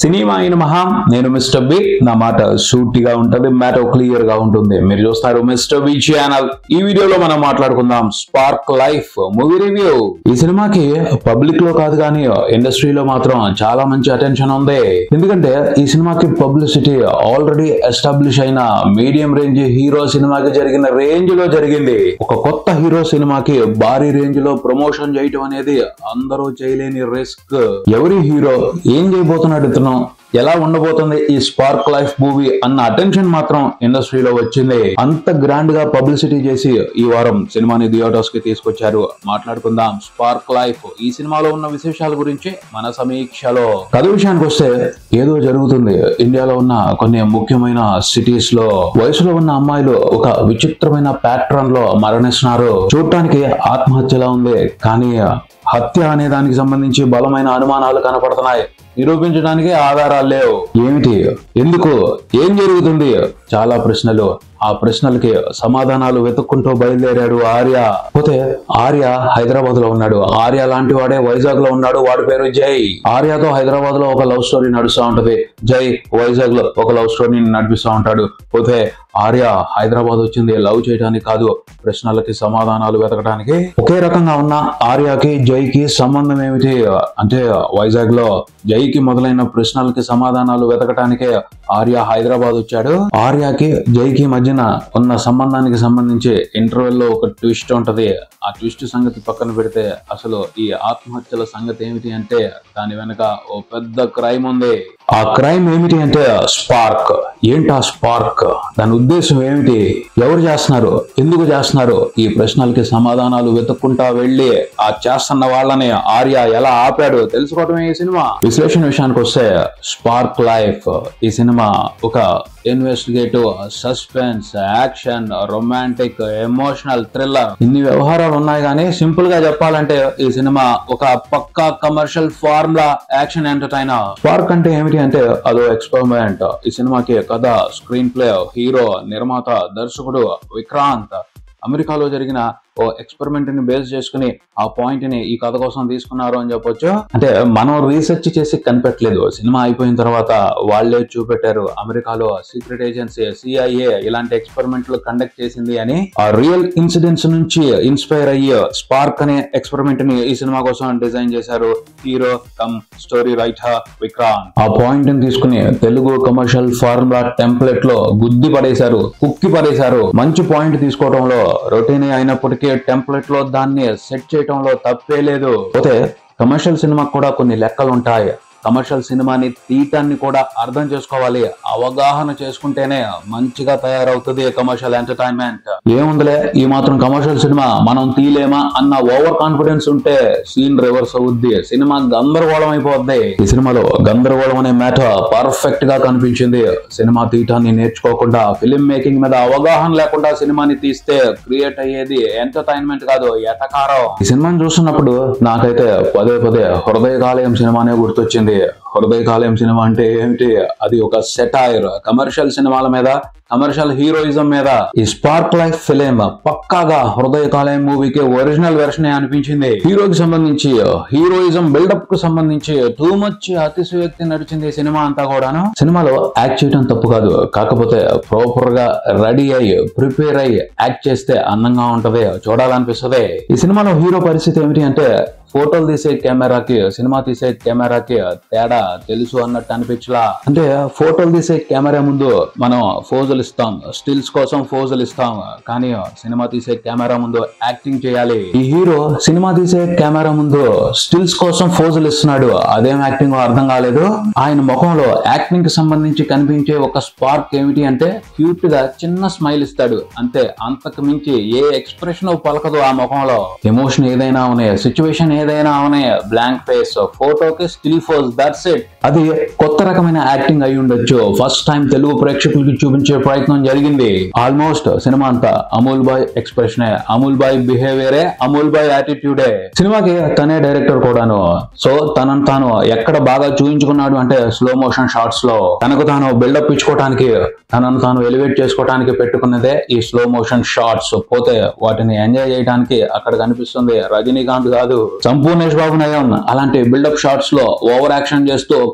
cinema అయిన మహా నేను మిస్టర్ బి నా మాట సూటిగా ఉంటది మ్యాటర్ క్లియర్ గా ఉంటుంది మీరు చూస్తారు మిస్టర్ బి ఛానల్ ఈ వీడియోలో మనం మాట్లాడుకుందాం స్పార్క్ లైఫ్ మూవీ రివ్యూ ఈ సినిమాకి పబ్లిక్ లో కాదు కానీ ఇండస్ట్రీలో మాత్రం చాలా మంచి అటెన్షన్ ఉంది ఎందుకంటే ఈ సినిమాకి పబ్లిసిటీ ఆల్రెడీ ఎస్టాబ్లిష్ అయిన మీడియం రేంజ్ హీరో సినిమాకి జరిగిన రేంజ్ లో జరిగింది ఒక కొత్త హీరో సినిమాకి భారీ రేంజ్ లో ప్రమోషన్ చేయటం అనేది అందరూ చేయలేని రిస్క్ ఎవరి హీరో ఏం చేయబోతున్నాడు ఇతను ఎలా ఉండబోతుంది ఈ స్పార్క్ లైఫ్ మూవీ అన్న అటెన్షన్ మాత్రం ఇండస్ట్రీలో వచ్చింది అంత గ్రాండ్ గా పబ్లిసిటీ చేసి ఈ వారం సినిమాని థియేటర్స్ కి తీసుకొచ్చారు మాట్లాడుకుందాం స్పార్క్ లైఫ్ ఈ సినిమాలో ఉన్న విశేషాల గురించి మన సమీక్షలో కథ విషయానికి వస్తే ఏదో జరుగుతుంది ఇండియాలో ఉన్న కొన్ని ముఖ్యమైన సిటీస్ లో వయసులో ఉన్న అమ్మాయిలు ఒక విచిత్రమైన ప్యాట్రన్ లో మరణిస్తున్నారు చూడటానికి ఆత్మహత్యలా ఉంది కానీ హత్య అనే దానికి సంబంధించి బలమైన అనుమానాలు కనపడుతున్నాయి నిరూపించడానికి ఆధారాలు లేవు ఏమిటి ఎందుకు ఏం జరుగుతుంది చాలా ప్రశ్నలు ఆ ప్రశ్నలకి సమాధానాలు వెతుక్కుంటూ బయలుదేరాడు ఆర్య పోతే ఆర్య హైదరాబాద్ లో ఉన్నాడు ఆర్య లాంటి వాడే వైజాగ్ లో ఉన్నాడు వాడి పేరు జై ఆర్యతో హైదరాబాద్ లో ఒక లవ్ స్టోరీ నడుస్తూ ఉంటది జై వైజాగ్ లో ఒక లవ్ స్టోరీని నడిపిస్తూ ఉంటాడు పోతే ఆర్య హైదరాబాద్ వచ్చింది లవ్ చేయడానికి కాదు ప్రశ్నలకి సమాధానాలు వెతకడానికి ఒకే రకంగా ఉన్న ఆర్యకి జైకి సంబంధం ఏమిటి అంటే వైజాగ్ లో జైకి మొదలైన ప్రశ్నలకి సమాధానాలు వెతకటానికే ఆర్య హైదరాబాద్ వచ్చాడు ఆర్యకి జైకి మధ్యన ఉన్న సంబంధానికి సంబంధించి ఇంటర్వెల్ లో ఒక ట్విస్ట్ ఉంటది ఆ ట్విస్ట్ సంగతి పక్కన పెడితే అసలు ఈ ఆత్మహత్యల సంగతి ఏమిటి అంటే దాని వెనక ఓ పెద్ద క్రైమ్ ఉంది ఆ క్రైమ్ ఏమిటి అంటే స్పార్క్ ఏంటి ఆ స్పార్క్ దాని ఉద్దేశం ఏమిటి ఎవరు చేస్తున్నారు ఎందుకు చేస్తున్నారు ఈ ప్రశ్నలకి సమాధానాలు వెతుక్కుంటా వెళ్ళి ఆ చేస్తున్న వాళ్ళని ఆర్య ఎలా ఆపాడు తెలుసుకోవటమే ఈ సినిమా విశ్లేషణ విషయానికి వస్తే స్పార్క్ లైఫ్ ఈ సినిమా ఒక investigative suspense action romantic emotional thriller ఇన్ని వ్యవహారాలు ఉన్నాయి కానీ సింపుల్ గా చెప్పాలంటే ఈ సినిమా ఒక పక్కా commercial formula action entertainer Spark అంటే ఏమిటి అంటే అదో ఎక్స్పెరిమెంట్ ఈ సినిమాకి కథ స్క్రీన్ ప్లే హీరో నిర్మాత దర్శకుడు విక్రాంత్ అమెరికాలో జరిగిన ఓ ఎక్స్పెరిమెంట్ ని బేస్ చేసుకుని ఆ పాయింట్ ని ఈ కథ కోసం తీసుకున్నారు అని చెప్పొచ్చు అంటే మనం రీసెర్చ్ చేసి కనిపెట్టలేదు సినిమా అయిపోయిన తర్వాత వాళ్ళే చూపెట్టారు అమెరికాలో సీక్రెట్ ఏజెన్సీ సిఐఏ ఇలాంటి ఎక్స్పెరిమెంట్లు కండక్ట్ చేసింది అని ఆ రియల్ ఇన్సిడెంట్స్ నుంచి ఇన్స్పైర్ అయ్యి స్పార్క్ అనే ఎక్స్పెరిమెంట్ ని ఈ సినిమా కోసం డిజైన్ చేశారు hero cum story writer Vikranth ఆ పాయింట్ ని తీసుకుని తెలుగు కమర్షియల్ ఫార్ములా టెంప్లెట్ లో గుద్ది పడేశారు కుక్కి పడేశారు మంచి పాయింట్ తీసుకోవడంలో రొటీన్ అయినప్పటికీ టెంప్లెట్ లో దాన్ని సెట్ చేయటంలో తప్పే లేదు పోతే కమర్షియల్ సినిమాకి కూడా కొన్ని లెక్కలు ఉంటాయి కమర్షియల్ సినిమాని తీయటాన్ని కూడా అర్థం చేసుకోవాలి అవగాహన చేసుకుంటేనే మంచిగా తయారవుతుంది కమర్షియల్ ఎంటర్టైన్మెంట్ ఏముందిలే ఈ మాత్రం కమర్షియల్ సినిమా మనం తీయలేమా అన్న ఓవర్ కాన్ఫిడెన్స్ ఉంటే సీన్ రివర్స్ అవుద్ది సినిమా గందరగోళం అయిపోద్ది ఈ సినిమాలో గందరగోళం అనే మ్యాటర్ పర్ఫెక్ట్ గా కనిపించింది సినిమా తీయటాన్ని నేర్చుకోకుండా ఫిలిం మేకింగ్ మీద అవగాహన లేకుండా సినిమాని తీస్తే క్రియేట్ అయ్యేది ఎంటర్టైన్మెంట్ కాదు ఎటకారం ఈ సినిమాని చూస్తున్నప్పుడు నాకైతే పదే పదే హృదయకాలయం సినిమానే గుర్తొచ్చింది హృదయకాలయం సినిమా అంటే ఏమిటి అది ఒక సెటైర్ కమర్షియల్ సినిమాల మీద కమర్షియల్ హీరోయిజం మీద ఈ స్పార్క్ లైఫ్ ఫిలిం పక్కాగా హృదయకాలయం మూవీకి ఒరిజినల్ వెర్షన్ అనిపించింది హీరోకి సంబంధించి హీరోయిజం బిల్డప్ కు సంబంధించి టూ మచ్ అతిశయోక్తి నడిచింది ఈ సినిమా అంతా కూడాను సినిమాలో యాక్ట్ చేయడం తప్పు కాదు కాకపోతే ప్రాపర్ గా రెడీ అయ్యి ప్రిపేర్ అయ్యి యాక్ట్ చేస్తే అందంగా ఉంటది చూడాలనిపిస్తది ఈ సినిమాలో హీరో పరిస్థితి ఏమిటి అంటే ఫోటోలు తీసే కెమెరాకి సినిమా తీసే కెమెరాకి తేడా తెలుసు అన్నట్టు అనిపించలా అంటే ఫోటోలు తీసే కెమెరా ముందు మనం ఫోజులు ఇస్తాం స్టిల్స్ కోసం ఫోజులు ఇస్తాం కానీ సినిమా తీసే కెమెరా ముందు యాక్టింగ్ చేయాలి ఈ హీరో సినిమా తీసే కెమెరా ముందు స్టిల్స్ కోసం ఫోజులు ఇస్తున్నాడు అదేం యాక్టింగ్ అర్థం కాలేదు ఆయన ముఖంలో యాక్టింగ్ కి సంబంధించి కనిపించే ఒక స్పార్క్ ఏమిటి అంటే క్యూట్ గా చిన్న స్మైల్ ఇస్తాడు అంతే అంతకు మించి ఏ ఎక్స్ప్రెషన్ పలకదు ఆ ముఖంలో ఎమోషన్ ఏదైనా ఉన్నాయి సిచ్యువేషన్ ఏదైనా ఉన్నాయి బ్లాంక్ ఫేస్ ఫోటోకి స్టిల్ ఫోజ్ దట్స్ ఇట్ అది కొత్త రకమైన యాక్టింగ్ అయి ఉండొచ్చు ఫస్ట్ టైం తెలుగు ప్రేక్షకులకి చూపించే ప్రయత్నం జరిగింది ఆల్మోస్ట్ సినిమా అంతా Amul boy expression Amul boy బిహేవియరే అమూల్ బాయ్ యాటిట్యూడే సినిమాకి తనే డైరెక్టర్ కూడాను సో తనను తాను ఎక్కడ బాగా చూపించుకున్నాడు అంటే స్లో మోషన్ షార్ట్స్ లో తనకు తాను బిల్డప్ ఇచ్చుకోవడానికి తనను తాను ఎలివేట్ చేసుకోవడానికి పెట్టుకున్నదే ఈ స్లో మోషన్ షార్ట్స్ పోతే వాటిని ఎంజాయ్ చేయడానికి అక్కడ కనిపిస్తుంది రజనీకాంత్ కాదు సంపూర్ణేష్ బాబు నయం అలాంటి బిల్డప్ షార్ట్స్ లో ఓవర్ యాక్షన్ చేస్తూ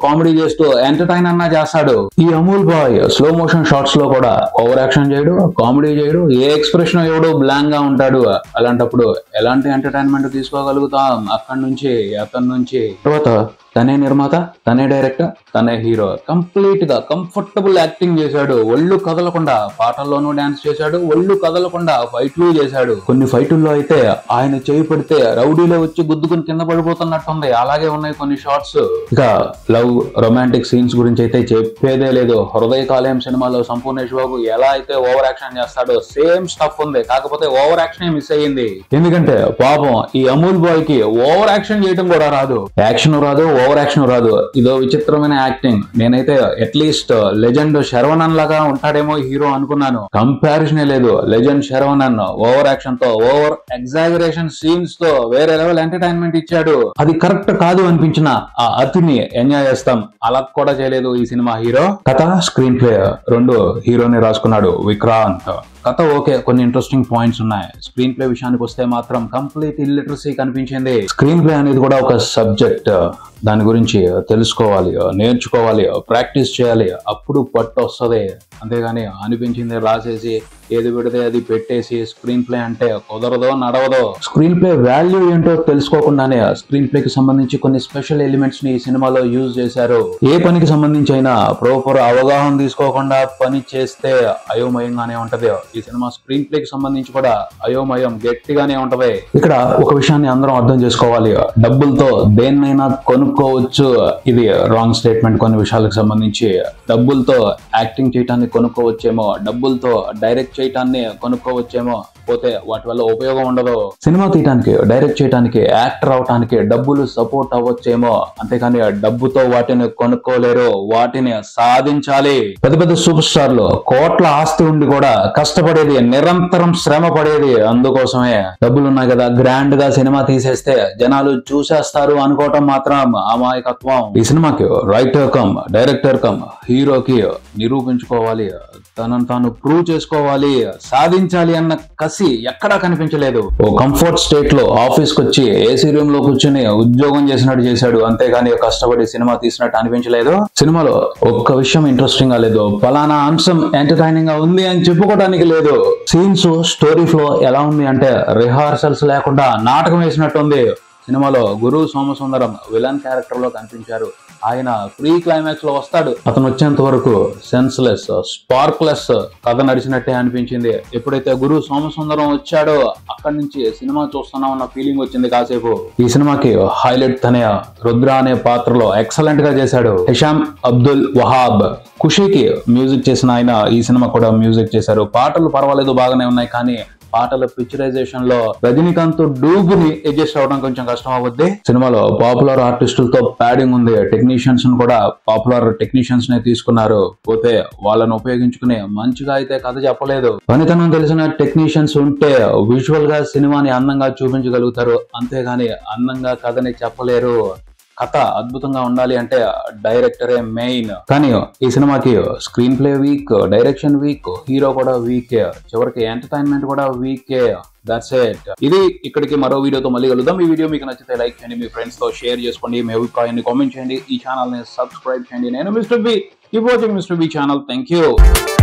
కామెడీ చేస్తూ ఎంటర్టైన్ అన్నా చేస్తాడు ఈ Amul boy slow motion shots లో కూడా ఓవర్ యాక్షన్ చేయడు కామెడీ చేయడు ఏ ఎక్స్ప్రెషన్ ఇవ్వడు బ్లాంక్ గా ఉంటాడు అలాంటప్పుడు ఎలాంటి ఎంటర్టైన్మెంట్ తీసుకోగలుగుతాం అక్కడి నుంచి అతని నుంచి తర్వాత తనే నిర్మాత తనే డైరెక్టర్ తనే హీరో కంప్లీట్ గా కంఫర్టబుల్ యాక్టింగ్ చేశాడు ఒళ్ళు కదలకుండా పాటల్లోనూ డాన్స్ చేశాడు ఒళ్ళు కదలకుండా ఫైట్లు చేశాడు కొన్ని ఫైటుల్లో అయితే ఆయన చేయి పడితే రౌడీలో వచ్చి గుద్దుకుని కింద పడిపోతున్నట్టుంది అలాగే ఉన్నాయి కొన్ని షార్ట్స్ ఇక లవ్ రొమాంటిక్ సీన్స్ గురించి అయితే చెప్పేదే లేదు హృదయ కాలేయం సినిమాలో సంపూర్ణేష్ బాబు ఎలా అయితే ఓవర్ యాక్షన్ చేస్తాడో సేమ్ స్టఫ్ ఉంది కాకపోతే ఓవర్ యాక్షన్ మిస్ అయ్యింది ఎందుకంటే పాపం ఈ అమూల్ బాయ్ కి ఓవర్ యాక్షన్ చేయడం కూడా రాదు యాక్షన్ రాదు ఓవర్ యాక్షన్ రాదు ఇదో విచిత్రమైన యాక్టింగ్ నేనైతే అట్లీస్ట్ లెజెండ్ శరవణన్ లాగా ఉంటాడేమో హీరో అనుకున్నాను కంపారిజనే లేదు లెజెండ్ శరవణన్ ఓవర్ యాక్షన్ తో ఓవర్ ఎగ్జాగరేషన్ సీన్స్ తో వేరే లెవెల్ ఎంటర్టైన్మెంట్ ఇచ్చాడు అది కరెక్ట్ కాదు అనిపించిన ఆ అతిని ఎంజాయ్ చేస్తాం అలా కూడా చేయలేదు ఈ సినిమా హీరో కథ స్క్రీన్ ప్లే రెండు హీరోని రాసుకున్నాడు విక్రాంత్ కథ ఓకే కొన్ని ఇంట్రెస్టింగ్ పాయింట్స్ ఉన్నాయి స్క్రీన్ ప్లే విషయానికి వస్తే మాత్రం కంప్లీట్ ఇల్లిటరసీ కనిపించింది స్క్రీన్ ప్లే అనేది కూడా ఒక సబ్జెక్ట్ దాని గురించి తెలుసుకోవాలి నేర్చుకోవాలి ప్రాక్టీస్ చేయాలి అప్పుడు పట్టు వస్తుంది అంతేగాని అనిపించింది రాసేసి ఏది పెడితే అది పెట్టేసి స్క్రీన్ ప్లే అంటే కుదరదో నడవదో స్క్రీన్ ప్లే వాల్యూ ఏంటో తెలుసుకోకుండానే స్క్రీన్ ప్లే కి సంబంధించి కొన్ని స్పెషల్ ఎలిమెంట్స్ ని ఈ సినిమాలో యూజ్ చేశారు ఏ పనికి సంబంధించి అయినా ప్రాపర్ అవగాహన తీసుకోకుండా పని చేస్తే అయోమయంగానే ఉంటది ఈ సినిమా స్క్రీన్ ప్లే కి సంబంధించి కూడా అయోమయం గట్టిగానే ఉంటది ఇక్కడ ఒక విషయాన్ని అందరం అర్థం చేసుకోవాలి డబ్బులతో దేన్నైనా కొనుక్కోవచ్చు ఇది రాంగ్ స్టేట్మెంట్ కొన్ని విషయాలకు సంబంధించి డబ్బులతో యాక్టింగ్ చేయటాన్ని కొనుక్కోవచ్చేమో డబ్బులతో డైరెక్ట్ చేయటాన్ని కొనుక్కోవచ్చేమో పోతే వాటి వల్ల ఉపయోగం ఉండదు సినిమా తీయటానికి డైరెక్ట్ చేయడానికి యాక్టర్ అవటానికి డబ్బులు సపోర్ట్ అవ్వచ్చేమో అంతేకాని ఆ డబ్బుతో వాటిని కొనుక్కోలేరు వాటిని సాధించాలి పెద్ద పెద్ద సూపర్ స్టార్లు కోట్ల ఆస్తి ఉండి కూడా కష్టపడేది నిరంతరం శ్రమ పడేది అందుకోసమే డబ్బులు ఉన్నాయి కదా గ్రాండ్ గా సినిమా తీసేస్తే జనాలు చూసేస్తారు అనుకోవటం మాత్రం అమాయకత్వం ఈ సినిమాకి రైటర్ కమ్ డైరెక్టర్ కమ్ హీరోకి నిరూపించుకోవాలి తనను తాను ప్రూవ్ చేసుకోవాలి సాధించాలి అన్న కసి ఎక్కడా కనిపించలేదు ఓ కంఫర్ట్ స్టేట్ లో ఆఫీస్ కి వచ్చి ఏసీ రూమ్ లో కూర్చుని ఉద్యోగం చేసినట్టు చేశాడు అంతేగాని కష్టపడి సినిమా తీసినట్టు అనిపించలేదు సినిమాలో ఒక్క విషయం ఇంట్రెస్టింగ్ గా లేదు ఫలానా అంశం ఎంటర్టైనింగ్ గా ఉంది అని చెప్పుకోవడానికి లేదు సీన్స్ స్టోరీ ఫ్లో ఎలా ఉంది అంటే రిహార్సల్స్ లేకుండా నాటకం వేసినట్టుంది సినిమాలో గురు సోమసుందరం విలన్ క్యారెక్టర్ లో కనిపించారు ఆయన ప్రీ క్లైమాక్స్ లో వస్తాడు అతను వచ్చేంత వరకు సెన్స్లెస్ స్పార్క్లెస్ కథ నడిచినట్టే అనిపించింది ఎప్పుడైతే గురు సోమసుందరం వచ్చాడో అక్కడి నుంచి సినిమా చూస్తున్నాం అన్న ఫీలింగ్ వచ్చింది కాసేపు ఈ సినిమాకి హైలైట్ తనే రుద్ర అనే పాత్రలో ఎక్సలెంట్ గా చేశాడు హిషామ్ అబ్దుల్ వహాబ్ ఖుషీకి మ్యూజిక్ చేసిన ఆయన ఈ సినిమా కూడా మ్యూజిక్ చేశారు పాటలు పర్వాలేదు బాగానే ఉన్నాయి కానీ పాటల పిక్చరైజేషన్ లో రజనీకాంత్ డూబుని అడ్జస్ట్ అవడం కొంచెం కష్టం అవుద్ది సినిమాలో పాపులర్ ఆర్టిస్టులతో ప్యాడింగ్ ఉంది టెక్నీషియన్స్ కూడా పాపులర్ టెక్నీషియన్స్ నే తీసుకున్నారు పోతే వాళ్ళని ఉపయోగించుకుని మంచిగా అయితే కథ చెప్పలేదు పనితనం తెలిసిన టెక్నీషియన్స్ ఉంటే విజువల్ గా సినిమాని అందంగా చూపించగలుగుతారు అంతేగాని అందంగా కథని చెప్పలేరు కథ అద్భుతంగా ఉండాలి అంటే డైరెక్టరే మెయిన్ కానీ ఈ సినిమాకి screenplay weak direction weak hero కూడా వీకే చివరికి ఎంటర్టైన్మెంట్ కూడా వీకే దట్స్ ఇట్ ఇది ఇక్కడికి మరో వీడియోతో మళ్ళీ కలుద్దాం ఈ వీడియో మీకు నచ్చితే లైక్ చేయండి మీ ఫ్రెండ్స్ తో షేర్ చేసుకోండి మీ అభిప్రాయాన్ని కామెంట్ చేయండి ఈ ఛానల్ ని సబ్స్క్రైబ్ చేయండి నేను Mr B keep watching Mr B channel thank you